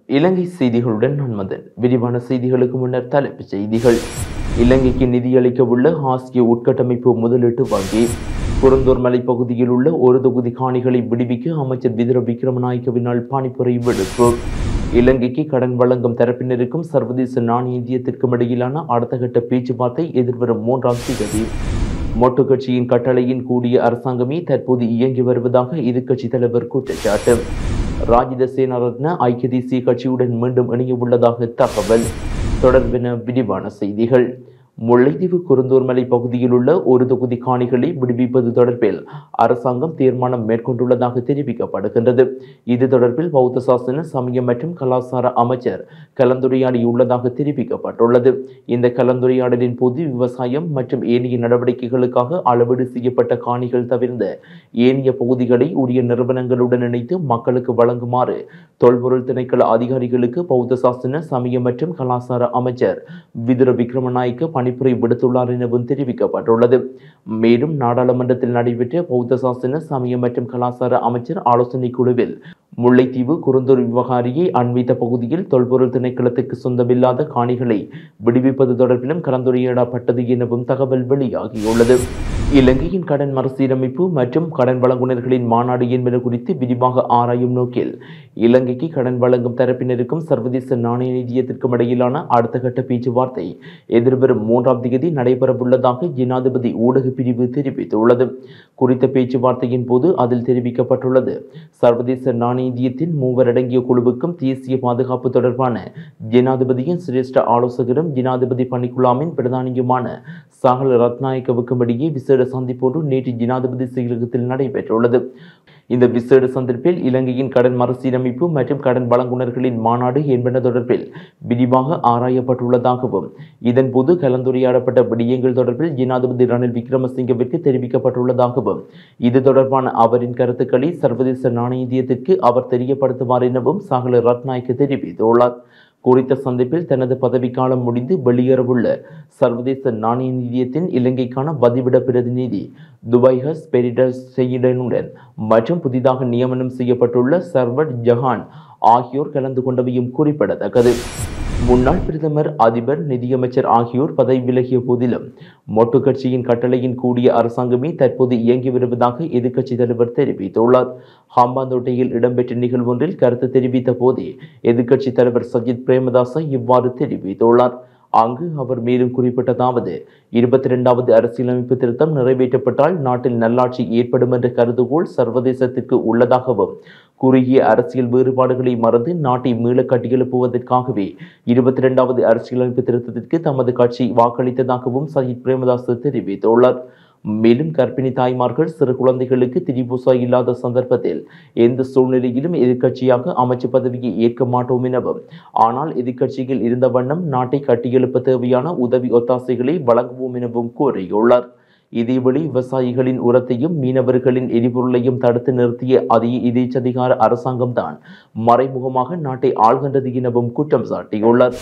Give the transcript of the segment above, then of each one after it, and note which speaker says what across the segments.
Speaker 1: இலங்கை செய்திகளுடன் நான் மதன் விரிவான செய்திகளுக்கு முன்னர் தலைப்புச் செய்திகள் இலங்கைக்கு நிதியளிக்க உள்ள ஆசிய உட்கட்டமைப்பு முதலீட்டு வங்கி குருந்தூர் மலைப்பகுதியில் உள்ள ஒரு தொகுதி காணிகளை விடுவிக்க அமைச்சர் விதிர விக்ரமநாயக்கவினால் பாணிப்புரை விடுப்பு இலங்கைக்கு கடன் வழங்கும் தரப்பினருக்கும் சர்வதேச நாணய நிதியத்திற்கும் இடையிலான அடுத்த கட்ட பேச்சுவார்த்தை எதிர்வரும் மூன்றாம் தேதி மொட்டு கட்சியின் கட்டளையின் கூடிய அரசாங்கமே தற்போது இயங்கி வருவதாக எதிர்க்கட்சி தலைவர் குற்றச்சாட்டு ராஜித சேனாரத்ன ஐக்கிய தேசிய கட்சியுடன் மீண்டும் இணைய உள்ளதாக தகவல் தொடர்பென விரிவான செய்திகள் முல்லைத்தீவு குருந்தூர் மலை பகுதியில் உள்ள ஒரு தொகுதி காணிகளை விடுவிப்பது தொடர்பில் அரசாங்கம் தீர்மானம் மேற்கொண்டுள்ளதாக தெரிவிக்கப்படுகின்றது இது தொடர்பில் பௌத்த சாசன சமயம் மற்றும் கலாசார அமைச்சர் கலந்துரையாடியுள்ளதாக தெரிவிக்கப்பட்டுள்ளது இந்த கலந்துரையாடலின் போது விவசாயம் மற்றும் ஏனைய நடவடிக்கைகளுக்காக அளவீடு செய்யப்பட்ட காணிகள் தவிர்ந்த ஏனைய பகுதிகளை உரிய நிறுவனங்களுடன் இணைத்து மக்களுக்கு வழங்குமாறு தொல்பொருள் திணைக்கள அதிகாரிகளுக்கு பௌத்த சாசன சமயம் மற்றும் கலாசார அமைச்சர் விதுர விக்ரமநாயக்க பணிப்புரை விடுத்துள்ளார் எனவும் தெரிவிக்கப்பட்டுள்ளது மேலும் நாடாளுமன்றத்தில் நடைபெற்ற பௌத்த சாசன சமயம் மற்றும் கலாசார அமைச்சர் ஆலோசனை குழுவில் முல்லைத்தீவு குருந்தூர் விவகாரியை அண்மித்த பகுதியில் தொல்பொருள் திணைக்களத்துக்கு சொந்தமில்லாத காணிகளை விடுவிப்பது தொடர்பிலும் கலந்துரையாடப்பட்டது எனவும் தகவல் வெளியாகியுள்ளது இலங்கையின் கடன் மறுசீரமைப்பு மற்றும் கடன் வழங்குனர்களின் மாநாடு என்பது குறித்து விரிவாக ஆராயும் நோக்கில் இலங்கைக்கு கடன் வழங்கும் தரப்பினருக்கும் சர்வதேச நாணய நிதியத்திற்கும் இடையிலான அடுத்த கட்ட பேச்சுவார்த்தை எதிர்வரும் மூன்றாம் தேதி நடைபெறவுள்ளதாக ஜனாதிபதி ஊடக பிரிவு தெரிவித்துள்ளது குறித்த பேச்சுவார்த்தையின் போது அதில் தெரிவிக்கப்பட்டுள்ளது சர்வதேச நாணய நிதியத்தின் மூவர் அடங்கிய குழுவுக்கும் தேசிய பாதுகாப்பு தொடர்பான ஜனாதிபதியின் சிரேஷ்ட ஆலோசகரும் ஜனாதிபதி பணிக்குழாமின் பிரதானியுமான சாகல ரத்நாயக்கவுக்கும் இடையே விசேட சந்திப்போடு நேற்று ஜனாதிபதி செயலகத்தில் நடைபெற்றுள்ளது இந்த விசேட சந்திப்பில் இலங்கையின் கடன் மறுசீரமைப்பு மற்றும் கடன் வழங்குனர்களின் மாநாடு என்பன தொடர்பில் விரிவாக ஆராயப்பட்டுள்ளதாகவும் இதன்போது கலந்துரையாடப்பட்ட விடயங்கள் தொடர்பில் ஜனாதிபதி ரணில் விக்ரமசிங்கவிற்கு தெரிவிக்கப்பட்டுள்ளதாகவும் இது தொடர்பான அவரின் கருத்துக்களை சர்வதேச நாணய நிதியத்திற்கு அவர் தெரியப்படுத்துவார் எனவும் சாகல ரத்நாயக்க தெரிவித்துள்ளார் குறித்த சந்திப்பில் தனது பதவிக்காலம் முடிந்து வெளியேறவுள்ள சர்வதேச நாணய நிதியத்தின் இலங்கைக்கான வதிவிட பிரதிநிதி துபாய்ஹஸ் பெரிடஸ் செய்யுடனுடன் மற்றும் புதிதாக நியமனம் செய்யப்பட்டுள்ள சர்வட் ஜஹான் ஆகியோர் கலந்து கொண்டவையும் குறிப்பிடத்தக்கது முன்னாள் பிரதமர் அதிபர் நிதியமைச்சர் ஆகியோர் பதவி விலகிய போதிலும் மொட்டு கட்சியின் கட்டளையின் கூடிய அரசாங்கமே தற்போது இயங்கி வருவதாக எதிர்க்கட்சி தலைவர் தெரிவித்துள்ளார் ஹம்பாந்தோட்டையில் இடம்பெற்ற நிகழ்வொன்றில் கருத்து தெரிவித்த போதே எதிர்க்கட்சி தலைவர் சஜித் பிரேமதாச இவ்வாறு தெரிவித்துள்ளார் அங்கு அவர் மேலும் குறிப்பிட்டதாவது இருபத்தி இரண்டாவது அரசியலமைப்பு திருத்தம் நிறைவேற்றப்பட்டால் நாட்டில் நல்லாட்சி ஏற்படும் என்ற கருதுகோள் சர்வதேசத்திற்கு உள்ளதாகவும் குறுகிய அரசியல் வேறுபாடுகளை மறந்து நாட்டை மீள கட்டியெழுப்புவதற்காகவே இருபத்தி இரண்டாவது அரசியலமைப்பு திருத்தத்திற்கு தமது கட்சி வாக்களித்ததாகவும் சஜித் பிரேமதாஸ் தெரிவித்துள்ளார் மேலும் கர்ப்பிணி தாய்மார்கள் சிறு குழந்தைகளுக்கு திரிபூசா இல்லாத சந்தர்ப்பத்தில் எந்த சூழ்நிலையிலும் எதிர்க்கட்சியாக அமைச்சு பதவியை ஏற்க மாட்டோம் எனவும் ஆனால் எதிர்க்கட்சியில் இருந்த வண்ணம் நாட்டை கட்டியெழுப்ப தேவையான உதவி ஒத்தாசைகளை வழங்குவோம் எனவும் கூறியுள்ளார் இதேவழி விவசாயிகளின் உரத்தையும் மீனவர்களின் எரிபொருளையும் தடுத்து நிறுத்திய அதே இதேச்சதிகார அரசாங்கம்தான் மறைமுகமாக நாட்டை ஆள்கின்றது எனவும் குற்றம் சாட்டியுள்ளார்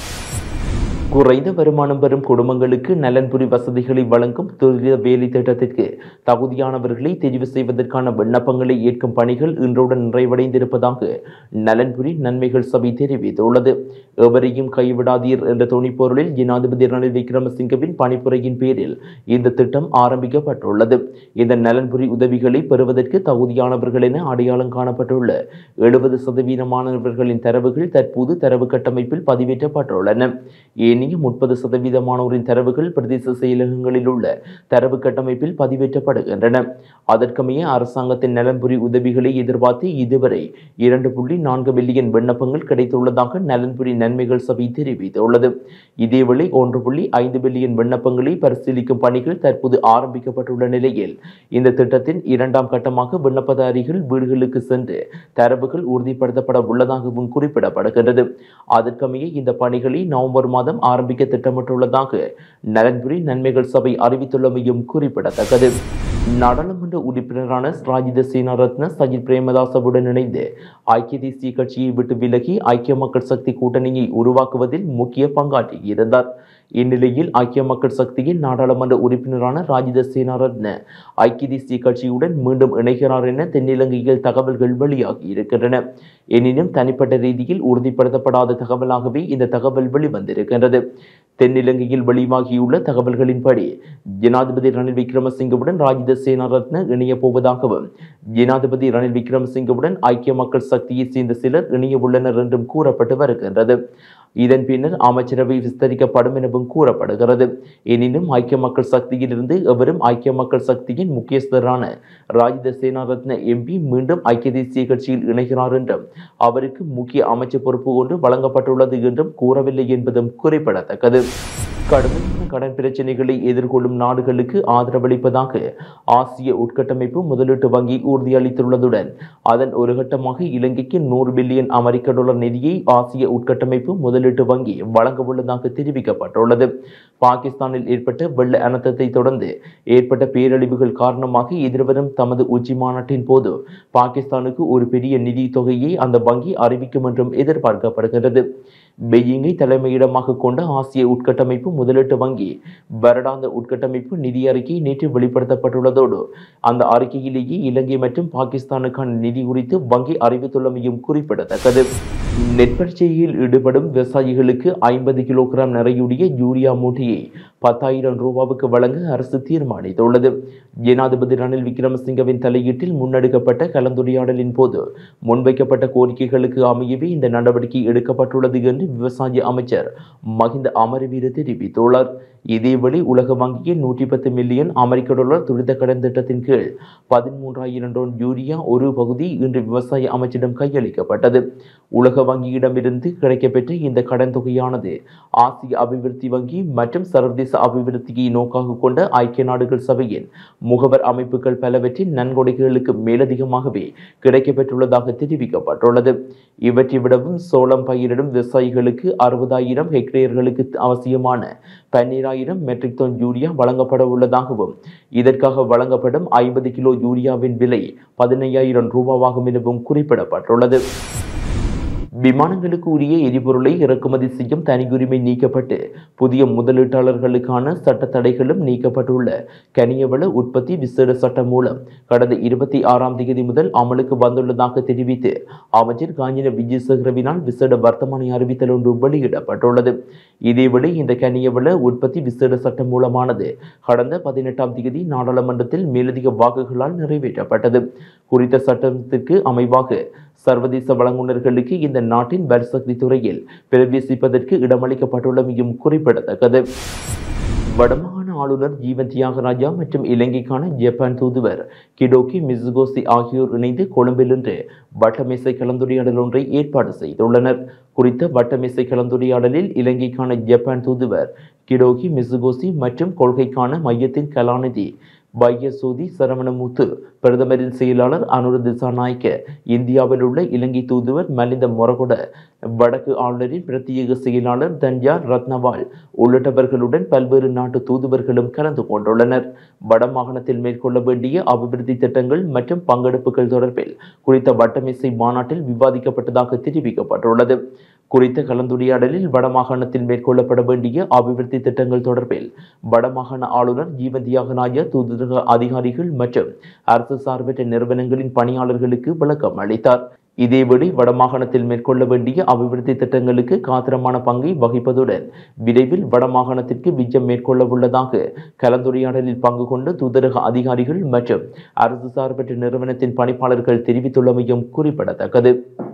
Speaker 1: குறைந்த வருமானம் பெறும் குடும்பங்களுக்கு நலன்புரி வசதிகளை வழங்கும் துரித வேலை திட்டத்திற்கு தகுதியானவர்களை தெரிவு செய்வதற்கான விண்ணப்பங்களை ஏற்கும் பணிகள் இன்றுடன் நிறைவடைந்திருப்பதாக நலன்புரி நன்மைகள் சபை தெரிவித்துள்ளது எவரையும் கைவிடாதீர் என்ற துணிப்பொருளில் ஜனாதிபதி ரணில் விக்ரமசிங்கவின் பணிப்புரையின் பேரில் இந்த திட்டம் ஆரம்பிக்கப்பட்டுள்ளது இந்த நலன்புரி உதவிகளை பெறுவதற்கு தகுதியானவர்கள் என அடையாளம் காணப்பட்டுள்ள எழுபது சதவீதமானவர்களின் தரவுகள் தற்போது தரவு கட்டமைப்பில் பதிவேற்றப்பட்டுள்ளன ஏனைய முப்பது சதவீதமானோரின் தரவுகள் பிரதேச செயலகங்களில் உள்ள தரவு கட்டமைப்பில் பதிவேற்றப்படுகின்றன அதற்கமைய அரசாங்கத்தின் நலன்புரி உதவிகளை எதிர்பார்த்து இதுவரை இரண்டு புள்ளி நான்கு மில்லியன் விண்ணப்பங்கள் கிடைத்துள்ளதாக நலன்புரி நன்மைகள் சபை தெரிவித்துள்ளது இதேவேளை ஒன்று புள்ளி ஐந்து பில்லியன் விண்ணப்பங்களை பரிசீலிக்கும் பணிகள் தற்போது ஆரம்பிக்கப்பட்டுள்ள நிலையில் இந்த திட்டத்தின் இரண்டாம் கட்டமாக விண்ணப்பதாரிகள் வீடுகளுக்கு சென்று தரவுகள் உறுதிப்படுத்தப்பட உள்ளதாகவும் குறிப்பிடப்படுகின்றது அதற்கமைய இந்த பணிகளை நவம்பர் மாதம் ஆரம்பிக்க திட்டமிட்டுள்ளதாக நலன்புரி நன்மைகள் சபை அறிவித்துள்ளமையும் குறிப்பிடத்தக்கது நாடாளுமன்ற உறுப்பினரான ராஜித சேனாரத்ன சஜித் பிரேமதாசவுடன் இணைந்து ஐக்கிய தேசிய கட்சியை விட்டு விலகி ஐக்கிய மக்கள் சக்தி கூட்டணியை உருவாக்குவதில் முக்கிய பங்காற்றியிருந்தார் இந்நிலையில் ஐக்கிய மக்கள் சக்தியின் நாடாளுமன்ற உறுப்பினரான ராஜித சேனாரத்ன ஐக்கிய தேசிய கட்சியுடன் மீண்டும் இணைகிறார் என தென்னிலங்கையில் தகவல்கள் வெளியாகி இருக்கின்றன எனினும் தனிப்பட்ட ரீதியில் உறுதிப்படுத்தப்படாத தகவலாகவே இந்த தகவல் வெளிவந்திருக்கின்றது தென்னிலங்கையில் வெளியாகியுள்ள தகவல்களின்படி ஜனாதிபதி ரணில் விக்ரமசிங்கவுடன் ராஜித சேனாரத்ன இணைய போவதாகவும் ஜனாதிபதி ரணில் விக்ரமசிங்கவுடன் ஐக்கிய மக்கள் சக்தியைச் சேர்ந்த சிலர் இணைய உள்ளனர் என்றும் கூறப்பட்டு வருகின்றது இதன் பின்னர் அமைச்சரவை விஸ்தரிக்கப்படும் எனவும் கூறப்படுகிறது எனினும் ஐக்கிய மக்கள் சக்தியிலிருந்து எவரும் ஐக்கிய மக்கள் சக்தியின் முக்கியஸ்தரான ராஜித சேனாரத்ன எம்பி மீண்டும் ஐக்கிய தேசிய கட்சியில் இணைகிறார் என்றும் அவருக்கு முக்கிய அமைச்சர் பொறுப்பு ஒன்று வழங்கப்பட்டுள்ளது என்றும் கூறவில்லை என்பதும் குறிப்பிடத்தக்கது கடுமையான கடன் பிரச்சனைகளை எதிர்கொள்ளும் நாடுகளுக்கு ஆதரவளிப்பதாக ஆசிய உட்கட்டமைப்பு முதலீட்டு வங்கி உறுதியளித்துள்ளதுடன் அதன் ஒரு கட்டமாக இலங்கைக்கு நூறு பில்லியன் அமெரிக்க டாலர் நிதியை ஆசிய உட்கட்டமைப்பு முதலீட்டு வங்கி வழங்க உள்ளதாக தெரிவிக்கப்பட்டுள்ளது பாகிஸ்தானில் ஏற்பட்ட வெள்ள அனர்த்தத்தை தொடர்ந்து ஏற்பட்ட பேரழிவுகள் காரணமாக எதிர்வரும் தமது உச்சி மாநாட்டின் போது பாகிஸ்தானுக்கு ஒரு பெரிய நிதி தொகையை அந்த வங்கி அறிவிக்கும் என்றும் எதிர்பார்க்கப்படுகிறது பெய்ஜிங்கை தலைமையிடமாக கொண்ட ஆசிய உட்கட்டமைப்பு முதலீட்டு வங்கி வருடாந்த உட்கட்டமைப்பு நிதி அறிக்கை நேற்று வெளிப்படுத்தப்பட்டுள்ளதோடு அந்த அறிக்கையிலேயே இலங்கை மற்றும் பாகிஸ்தானுக்கான நிதி குறித்து வங்கி அறிவித்துள்ளமையும் குறிப்பிடத்தக்கது நெற்பயிற்சியில் ஈடுபடும் விவசாயிகளுக்கு ஐம்பது கிலோகிராம் நிறையுடைய யூரியா மூட்டையை பத்தாயிரம் ரூபாவுக்கு வழங்க அரசு தீர்மானித்துள்ளது ஜனாதிபதி ரணில் விக்ரமசிங்கவின் தலையீட்டில் முன்னெடுக்கப்பட்ட கலந்துரையாடலின் போது முன்வைக்கப்பட்ட கோரிக்கைகளுக்கு அமையவே இந்த நடவடிக்கை எடுக்கப்பட்டுள்ளது என்று விவசாய அமைச்சர் மஹிந்த அமரவீர தெரிவித்துள்ளார் இதேவேளை உலக வங்கியின் நூற்றி பத்து மில்லியன் அமெரிக்க டாலர் துரித கடன் திட்டத்தின் கீழ் பதிமூன்றாயிரம் டன் யூரியா ஒரு பகுதி இன்று விவசாய அமைச்சிடம் கையளிக்கப்பட்டது உலக வங்கியிடமிருந்து கிடைக்கப்பெற்ற இந்த கடன் தொகையானது ஆசிய அபிவிருத்தி வங்கி மற்றும் சர்வதேச அபிவிருத்தியை நோக்காக கொண்ட ஐக்கிய நாடுகள் சபையின் முகவர் அமைப்புகள் பலவற்றின் நன்கொடைகளுக்கு மேலதிகமாகவே கிடைக்கப்பெற்றுள்ளதாக தெரிவிக்கப்பட்டுள்ளது இவற்றை விடவும் சோளம் பயிரிடும் விவசாயிகளுக்கு அறுபதாயிரம் ஹெக்டேர்களுக்கு அவசியமான பன்னிராயிரம் மெட்ரிக் டன் யூரியா வழங்கப்பட உள்ளதாகவும் இதற்காக வழங்கப்படும் ஐம்பது கிலோ யூரியாவின் விலை பதினையாயிரம் ரூபாவாகும் எனவும் குறிப்பிடப்பட்டுள்ளது விமானங்களுக்கு உரிய எரிபொருளை இறக்குமதி செய்யும் தனியுரிமை நீக்கப்பட்டு புதிய முதலீட்டாளர்களுக்கான சட்ட தடைகளும் நீக்கப்பட்டுள்ள கனியவள உற்பத்தி விசேட சட்டம் மூலம் கடந்த இருபத்தி ஆறாம் தேதி முதல் அமலுக்கு வந்துள்ளதாக தெரிவித்து அமைச்சர் காஞ்சின விஜயசேகரவினால் விசேட வர்த்தமானி அறிவித்தல் ஒன்று வெளியிடப்பட்டுள்ளது இதேவேளை இந்த கனியவள உற்பத்தி விசேட சட்டம் மூலமானது கடந்த பதினெட்டாம் தேதி நாடாளுமன்றத்தில் மேலதிக வாக்குகளால் நிறைவேற்றப்பட்டது குறித்த சட்டத்திற்கு அமைவாக சர்வதேச வழங்குனர்களுக்கு இந்த நாட்டின் வரிசக்தி துறையில் பிரவேசிப்பதற்கு இடமளிக்கப்பட்டுள்ளமையும் குறிப்பிடத்தக்கது வடமாகாண ஆளுநர் ஜீவன் தியாகராஜா மற்றும் இலங்கைக்கான ஜப்பான் தூதுவர் கிடோகி மிசுகோசி ஆகியோர் இணைந்து கொழும்பில் இன்று வட்டமேசை கலந்துரையாடல் ஒன்றை ஏற்பாடு செய்துள்ளனர் குறித்த வட்டமேசை கலந்துரையாடலில் இலங்கைக்கான ஜப்பான் தூதுவர் கிடோகி மிசுகோசி மற்றும் கொள்கைக்கான மையத்தின் கலாநிதி பையசோதி சரவணமுத்து பிரதமரின் செயலாளர் அனுர திசாநாயக்க இந்தியாவில் உள்ள இலங்கை தூதுவர் மலிந்த மொரகொட வடக்கு ஆளுநரின் பிரத்யேக செயலாளர் தன்யா ரத்னவால் உள்ளிட்டவர்களுடன் பல்வேறு நாட்டு தூதுவர்களும் கலந்து கொண்டுள்ளனர் வடமாகாணத்தில் மேற்கொள்ள வேண்டிய அபிவிருத்தி திட்டங்கள் மற்றும் பங்கெடுப்புகள் தொடர்பில் குறித்த வட்டமேசை மாநாட்டில் விவாதிக்கப்பட்டதாக தெரிவிக்கப்பட்டுள்ளது குறித்த கலந்துரையாடலில் வடமாகாணத்தில் மேற்கொள்ளப்பட வேண்டிய அபிவிருத்தி திட்டங்கள் தொடர்பில் வடமாகாண ஆளுநர் ஜீவன் தியாகராஜா தூதரக அதிகாரிகள் மற்றும் அரசு சார்பற்ற நிறுவனங்களின் பணியாளர்களுக்கு விளக்கம் அளித்தார் இதேபடி வடமாகாணத்தில் மேற்கொள்ள வேண்டிய அபிவிருத்தி திட்டங்களுக்கு காத்திரமான பங்கை வகிப்பதுடன் விரைவில் வடமாகாணத்திற்கு விஜயம் மேற்கொள்ள உள்ளதாக கலந்துரையாடலில் பங்கு கொண்ட தூதரக அதிகாரிகள் மற்றும் அரசு சார்பற்ற நிறுவனத்தின் பணிப்பாளர்கள் தெரிவித்துள்ளமையும் குறிப்பிடத்தக்கது